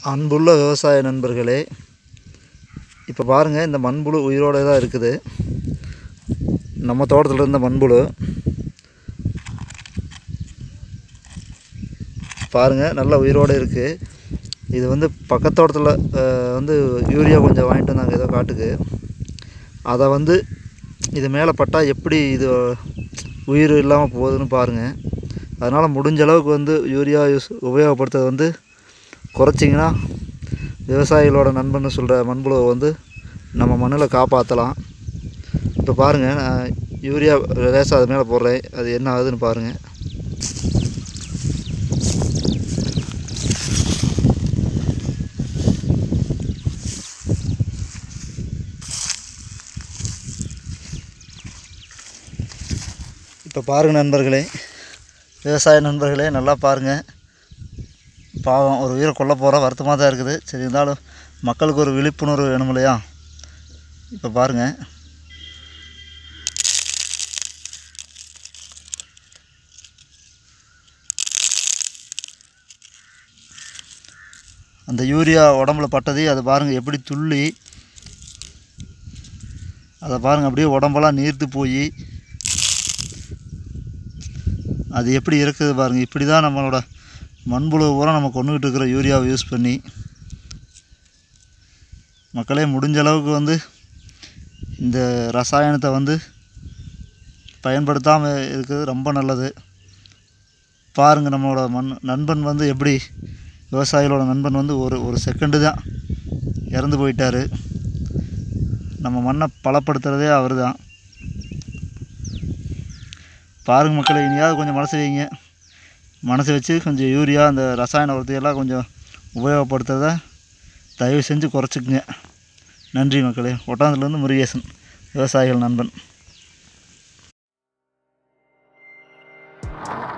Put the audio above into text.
அன்புள்ள விவசாய நண்பர்களே இப்போ பாருங்கள் இந்த மண்புழு உயிரோடு தான் இருக்குது நம்ம தோட்டத்தில் இருந்த மண்புழு பாருங்கள் நல்ல உயிரோடு இருக்குது இது வந்து பக்கத்து தோட்டத்தில் அஹ், வந்து யூரியா கொஞ்சம் வாங்கிட்டு வந்தாங்க ஏதோ காட்டுக்கு அதை வந்து இது மேலே பட்டால் எப்படி இது உயிர் இல்லாமல் போகுதுன்னு பாருங்கள் அதனால் முடிஞ்ச அளவுக்கு வந்து யூரியா யூஸ் உபயோகப்படுத்துறது வந்து குறைச்சிங்கன்னா விவசாயிகளோட நண்பன்னு சொல்கிற மண்புழுவை வந்து நம்ம மண்ணில் காப்பாற்றலாம் இப்போ பாருங்கள் நான் யூரியா லேசாக அது மேலே போடுறேன் அது என்ன ஆகுதுன்னு பாருங்கள் இப்போ பாருங்கள் நண்பர்களே விவசாய நண்பர்களே நல்லா பாருங்கள் பாவம் ஒரு உயிரை கொல்ல போகிற வருத்தமாக தான் இருக்குது சரி இருந்தாலும் மக்களுக்கு ஒரு விழிப்புணர்வு வேணும் இல்லையா இப்போ பாருங்கள் அந்த யூரியா உடம்புல பட்டது அது பாருங்கள் எப்படி துள்ளி அதை பாருங்கள் அப்படியே உடம்பெல்லாம் நீர்த்து போய் அது எப்படி இருக்குது பாருங்கள் இப்படி தான் நம்மளோட மண்புழு பூரா நம்ம கொண்டுகிட்டு இருக்கிற யூரியாவை யூஸ் பண்ணி மக்களே முடிஞ்ச அளவுக்கு வந்து இந்த ரசாயனத்தை வந்து பயன்படுத்தாமல் இருக்கிறது ரொம்ப நல்லது பாருங்கள் நம்மளோட மண் நண்பன் வந்து எப்படி விவசாயிகளோட நண்பன் வந்து ஒரு ஒரு செகண்டு தான் இறந்து போயிட்டார் நம்ம மண்ணை பலப்படுத்துகிறதே அவர் தான் பாருங்க மக்களே இனியாவது கொஞ்சம் மனசு வைங்க மனசு வச்சு கொஞ்சம் யூரியா அந்த ரசாயன உரத்தையெல்லாம் கொஞ்சம் உபயோகப்படுத்துறத தயவு செஞ்சு குறைச்சிக்குங்க நன்றி மக்களே ஒட்டாந்தத்துலேருந்து முருகேசன் விவசாயிகள் நண்பன்